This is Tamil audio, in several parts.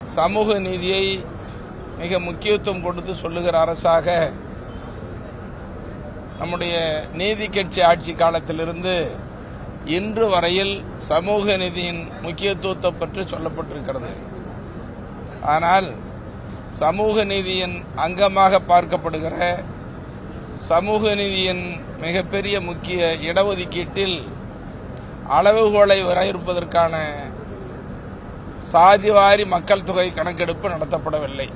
சமூக நீதியை மிக முக்கியத்துவம் கொடுத்து சொல்லுகிற அரசாக நம்முடைய நீதி கட்சி ஆட்சி காலத்திலிருந்து இன்று வரையில் சமூக நீதியின் முக்கியத்துவத்தை பற்றி சொல்லப்பட்டிருக்கிறது ஆனால் சமூக நீதியின் அங்கமாக பார்க்கப்படுகிற சமூக நீதியின் மிகப்பெரிய முக்கிய இடஒதுக்கீட்டில் அளவுகோலை வரையறுப்பதற்கான சாதிவாரி மக்கள் தொகை கணக்கெடுப்பு நடத்தப்படவில்லை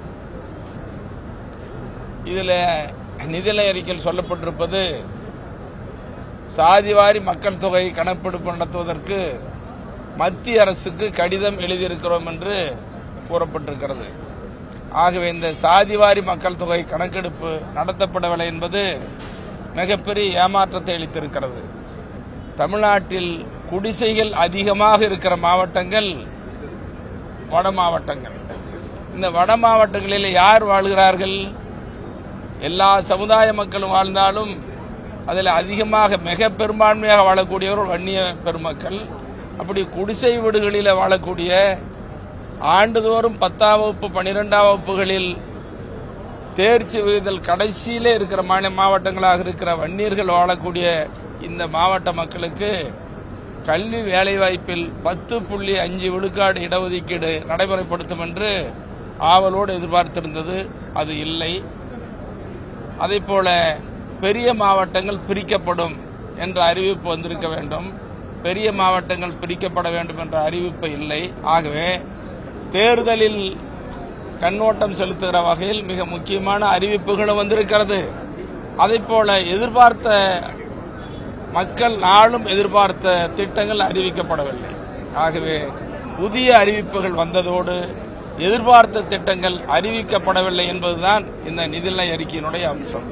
இதில் நிதிநிலை அறிக்கையில் சொல்லப்பட்டிருப்பது சாதிவாரி மக்கள் தொகை கணக்கெடுப்பு நடத்துவதற்கு மத்திய அரசுக்கு கடிதம் எழுதியிருக்கிறோம் என்று கூறப்பட்டிருக்கிறது ஆகவே இந்த சாதிவாரி மக்கள் தொகை கணக்கெடுப்பு நடத்தப்படவில்லை என்பது மிகப்பெரிய ஏமாற்றத்தை அளித்திருக்கிறது தமிழ்நாட்டில் குடிசைகள் அதிகமாக இருக்கிற மாவட்டங்கள் வட மாவட்டங்கள் இந்த வட மாவட்டங்களில் யார் வாழ்கிறார்கள் எல்லா சமுதாய மக்களும் வாழ்ந்தாலும் அதில் அதிகமாக மிக பெரும்பான்மையாக வாழக்கூடியவர் வன்னிய பெருமக்கள் அப்படி குடிசை வீடுகளில் வாழக்கூடிய ஆண்டுதோறும் பத்தாம் வகுப்பு பன்னிரெண்டாம் வகுப்புகளில் தேர்ச்சி விகிதல் கடைசியிலே இருக்கிற மாநில மாவட்டங்களாக இருக்கிற வன்னியர்கள் வாழக்கூடிய இந்த மாவட்ட மக்களுக்கு கல்வி வேலைவாய்ப்பில் பத்து புள்ளி அஞ்சு விழுக்காடு இடஒதுக்கீடு நடைமுறைப்படுத்தும் என்று ஆவலோடு எதிர்பார்த்திருந்தது அது இல்லை அதே போல பெரிய மாவட்டங்கள் பிரிக்கப்படும் என்ற அறிவிப்பு வந்திருக்க வேண்டும் பெரிய மாவட்டங்கள் பிரிக்கப்பட வேண்டும் என்ற அறிவிப்பு இல்லை ஆகவே தேர்தலில் கண்ணோட்டம் செலுத்துகிற வகையில் மிக முக்கியமான அறிவிப்புகளும் வந்திருக்கிறது அதே போல எதிர்பார்த்த மக்கள் நாளும் எதிர்பார்த்த திட்டங்கள் அறிவிக்கப்படவில்லை ஆகவே புதிய அறிவிப்புகள் வந்ததோடு எதிர்பார்த்த திட்டங்கள் அறிவிக்கப்படவில்லை என்பதுதான் இந்த நிதிநிலை அறிக்கையினுடைய அம்சம்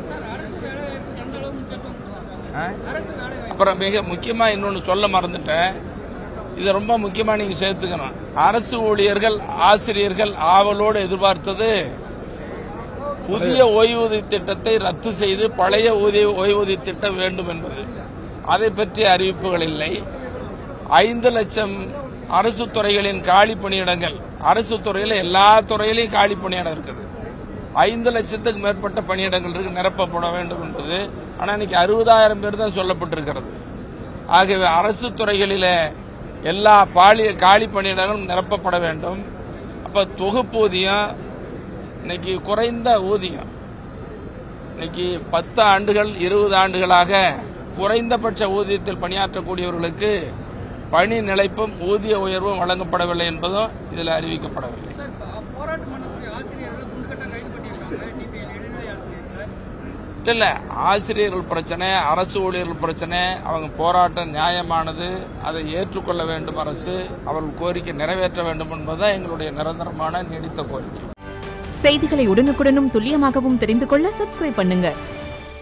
ஆ? அப்புறம் மிக முக்கியமா இன்னொன்னு சொல்ல மறந்துட்டேன் இது ரொம்ப முக்கியமா நீங்க சேர்த்துக்கணும் அரசு ஊழியர்கள் ஆசிரியர்கள் ஆவலோடு எதிர்பார்த்தது புதிய ஓய்வூதிய திட்டத்தை ரத்து செய்து பழைய ஊதிய ஓய்வூதிய திட்டம் வேண்டும் என்பது அதை பற்றிய அறிவிப்புகள் இல்லை ஐந்து லட்சம் அரசு துறைகளின் காலி பணியிடங்கள் அரசு துறையில எல்லா துறையிலையும் காலி பணியிடம் இருக்குது ஐந்து லட்சத்துக்கு மேற்பட்ட பணியிடங்கள் இருக்கு நிரப்பப்பட வேண்டும் என்பது ஆனா இன்னைக்கு அறுபதாயிரம் பேர் தான் சொல்லப்பட்டிருக்கிறது ஆகவே அரசு துறைகளில எல்லா பாலி காலி பணியிடங்களும் நிரப்பப்பட வேண்டும் அப்ப தொகுப்பூதியம் இன்னைக்கு குறைந்த ஊதியம் இன்னைக்கு பத்து ஆண்டுகள் இருபது ஆண்டுகளாக குறைந்தபட்ச ஊதியத்தில் பணியாற்றக்கூடியவர்களுக்கு பணி நிலைப்பும் ஊதிய உயர்வும் வழங்கப்படவில்லை என்பதும் இதில் அறிவிக்கப்படவில்லை சார் ப- போராட்டம் பண்ணக்கூடிய ஆசிரியர்கள் குண்டுகட்ட கைது பண்ணியிருக்காங்க டிபிஎல் இடைநிலை ஆசிரியர்கள் இல்ல ஆசிரியர்கள் பிரச்சனை அரசு ஊழியர்கள் பிரச்சனை அவங்க போராட்டம் நியாயமானது அதை ஏற்றுக்கொள்ள வேண்டும் அரசு அவர்கள் கோரிக்கை நிறைவேற்ற வேண்டும் என்பதுதான் எங்களுடைய நிரந்தரமான நீடித்த கோரிக்கை செய்திகளை உடனுக்குடனும் துல்லியமாகவும் தெரிந்து கொள்ள சப்ஸ்கிரைப் பண்ணுங்க